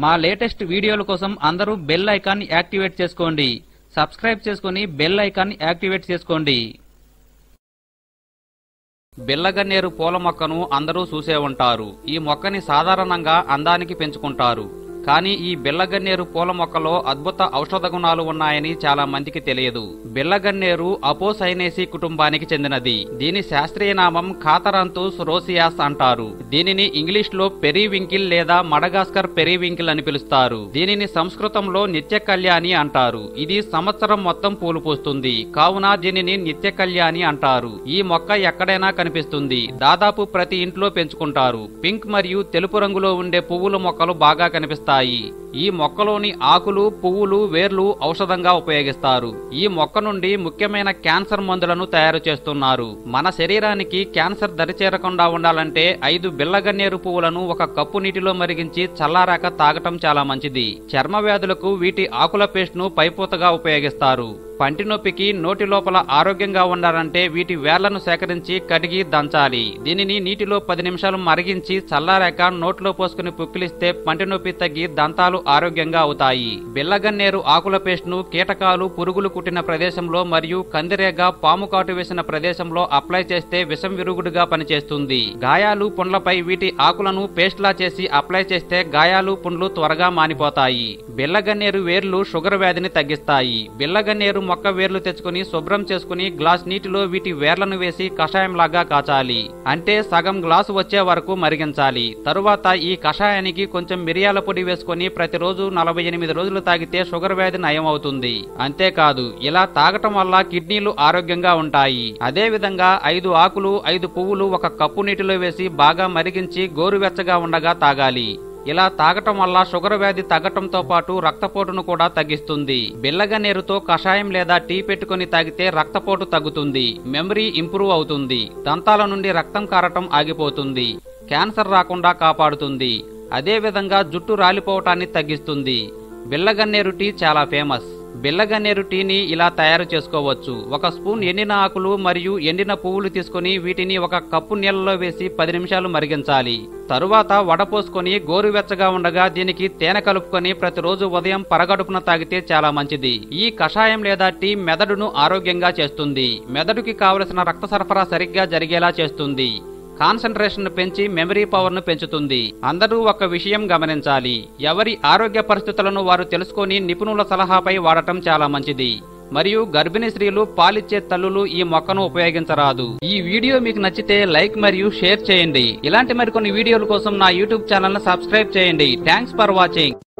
మా లేటెస్ట్ వీడియోల కోసం అందరూ బెల్ ఐకాన్ యాక్టివేట్ చేసుకోండి సబ్స్క్రైబ్ చేసుకుని బెల్ ఐకాన్ యాక్టివేట్ చేసుకోండి బిల్లగన్నేరు పూల మొక్కను అందరూ చూసే ఉంటారు ఈ మొక్కని సాధారణంగా అందానికి పెంచుకుంటారు కానీ ఈ బిల్లగన్నేరు పూల మొక్కలో అద్భుత ఔషధ గుణాలు ఉన్నాయని చాలా మందికి తెలియదు బిల్లగన్నేరు అపోసైనేసి కుటుంబానికి చెందినది దీని శాస్త్రీయ నామం ఖాతరంతూస్ రోసియాస్ అంటారు దీనిని ఇంగ్లీష్ లో పెరీవింకిల్ లేదా మడగాస్కర్ పెరీవింకిల్ అని పిలుస్తారు దీనిని సంస్కృతంలో నిత్య కళ్యాణి అంటారు ఇది సంవత్సరం మొత్తం పూలు పూస్తుంది కావున దీనిని నిత్య కళ్యాణి అంటారు ఈ మొక్క ఎక్కడైనా కనిపిస్తుంది దాదాపు ప్రతి ఇంట్లో పెంచుకుంటారు పింక్ మరియు తెలుపు రంగులో ఉండే పువ్వుల మొక్కలు బాగా కనిపిస్తాయి ఈ మొక్కలోని ఆకులు పువ్వులు వేర్లు ఔషధంగా ఉపయోగిస్తారు ఈ మొక్క నుండి ముఖ్యమైన క్యాన్సర్ మందులను తయారు చేస్తున్నారు మన శరీరానికి క్యాన్సర్ దరిచేరకుండా ఉండాలంటే ఐదు బిల్లగన్నేరు పువ్వులను ఒక కప్పు నీటిలో మరిగించి చల్లారాక తాగటం చాలా మంచిది చర్మ వ్యాధులకు వీటి ఆకుల పేస్ట్ ను పైపూతగా ఉపయోగిస్తారు పంటి నొప్పికి నోటి లోపల ఆరోగ్యంగా ఉండాలంటే వీటి వేళ్లను సేకరించి కడిగి దంచాలి దీనిని నీటిలో పది నిమిషాలు మరిగించి చల్లారాక నోట్లో పోసుకుని పుక్కిలిస్తే పంటి నొప్పి తగ్గి దంతాలు ఆరోగ్యంగా అవుతాయి బిల్లగన్నేరు ఆకుల పేస్ట్ ను కీటకాలు పురుగులు కుట్టిన ప్రదేశంలో మరియు కందిరేగ పాము కాటు వేసిన ప్రదేశంలో అప్లై చేస్తే విషం విరుగుడుగా పనిచేస్తుంది గాయాలు పుండ్లపై వీటి ఆకులను పేస్ట్ లా చేసి అప్లై చేస్తే గాయాలు పుండ్లు త్వరగా మానిపోతాయి బిల్లగన్నేరు వేర్లు షుగర్ వ్యాధిని తగ్గిస్తాయి బిల్లగన్నేరు మొక్క వేర్లు తెచ్చుకుని శుభ్రం చేసుకుని గ్లాస్ నీటిలో వీటి వేర్లను వేసి కషాయంలాగా కాచాలి అంటే సగం గ్లాసు వచ్చే వరకు మరిగించాలి తరువాత ఈ కషాయానికి కొంచెం మిరియాల పొడి వేసుకుని ప్రతిరోజు నలభై ఎనిమిది రోజులు తాగితే షుగర్ వ్యాధి నయం అవుతుంది అంతేకాదు ఇలా తాగటం వల్ల కిడ్నీలు ఆరోగ్యంగా ఉంటాయి అదే విధంగా ఐదు ఆకులు ఐదు పువ్వులు ఒక కప్పు నీటిలో వేసి బాగా మరిగించి గోరువెచ్చగా ఉండగా తాగాలి ఇలా తాగటం వల్ల షుగర్ వ్యాధి తగ్గటంతో పాటు రక్తపోటును కూడా తగ్గిస్తుంది బిల్లగన్నేరుతో కషాయం లేదా టీ పెట్టుకుని తాగితే రక్తపోటు తగ్గుతుంది మెమరీ ఇంప్రూవ్ అవుతుంది దంతాల నుండి రక్తం కారటం ఆగిపోతుంది క్యాన్సర్ రాకుండా కాపాడుతుంది అదే విధంగా జుట్టు రాలిపోవటాన్ని తగ్గిస్తుంది బిల్లగన్నేరు టీ చాలా ఫేమస్ బిల్లగన్నేరు టీని ఇలా తయారు చేసుకోవచ్చు ఒక స్పూన్ ఎండిన ఆకులు మరియు ఎండిన పువ్వులు తీసుకుని వీటిని ఒక కప్పు నీళ్ళలో వేసి పది నిమిషాలు మరిగించాలి తరువాత వడపోసుకొని గోరువెచ్చగా ఉండగా దీనికి తేనె కలుపుకొని ప్రతిరోజు ఉదయం పరగడుపున తాగితే చాలా మంచిది ఈ కషాయం లేదా టీ మెదడును ఆరోగ్యంగా చేస్తుంది మెదడుకి కావలసిన రక్త సరఫరా సరిగ్గా జరిగేలా చేస్తుంది కాన్సన్ట్రేషన్ పెంచి మెమరీ పవర్ ను పెంచుతుంది అందరూ ఒక విషయం గమనించాలి ఎవరి ఆరోగ్య పరిస్థితులను వారు తెలుసుకొని నిపుణుల సలహాపై వాడటం చాలా మంచిది మరియు గర్భిణీ స్త్రీలు పాలిచ్చే తల్లులు ఈ మొక్కను ఉపయోగించరాదు ఈ వీడియో మీకు నచ్చితే లైక్ మరియు షేర్ చేయండి ఇలాంటి మరికొన్ని వీడియోల కోసం నా యూట్యూబ్ ఛానల్ ను సబ్స్క్రైబ్ చేయండి థ్యాంక్స్ ఫర్ వాచింగ్